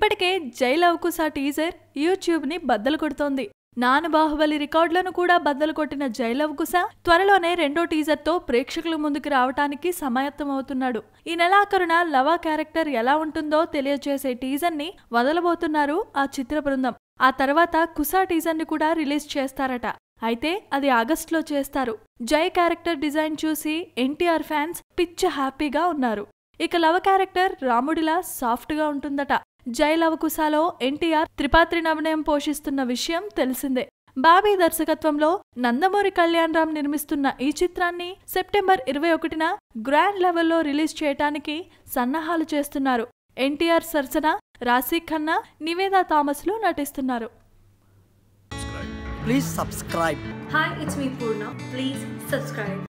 ఇప్పటికే జై లవకుశ టీజర్ యూట్యూబ్ని బద్దలు కొడుతోంది నాను బాహుబలి రికార్డులను కూడా బద్దలు కొట్టిన జై లవకుశ త్వరలోనే రెండో టీజర్తో ప్రేక్షకుల ముందుకు రావటానికి సమాయత్తమవుతున్నాడు ఈ నెలాఖరున లవా క్యారెక్టర్ ఎలా ఉంటుందో తెలియజేసే టీజర్ని వదలబోతున్నారు ఆ చిత్ర బృందం ఆ తర్వాత కుసా టీజర్ని కూడా రిలీజ్ చేస్తారట అయితే అది ఆగస్టులో చేస్తారు జై క్యారెక్టర్ డిజైన్ చూసి ఎన్టీఆర్ ఫ్యాన్స్ పిచ్చ హ్యాపీగా ఉన్నారు ఇక లవ క్యారెక్టర్ రాముడిలా సాఫ్ట్గా ఉంటుందట జై లవకుశాలో ఎన్టీఆర్ త్రిపాత్రి నవనయం పోషిస్తున్న విషయం తెలిసిందే బాబీ దర్శకత్వంలో నందమూరి కళ్యాణ్ రామ్ నిర్మిస్తున్న ఈ చిత్రాన్ని సెప్టెంబర్ ఇరవై ఒకటిన గ్రాండ్ లెవెల్లో రిలీజ్ చేయటానికి సన్నాహాలు చేస్తున్నారు ఎన్టీఆర్ సరసన రాశీ ఖన్నా నివేదా థామస్లు నటిస్తున్నారు Please subscribe. Hi, it's me Purna. Please subscribe.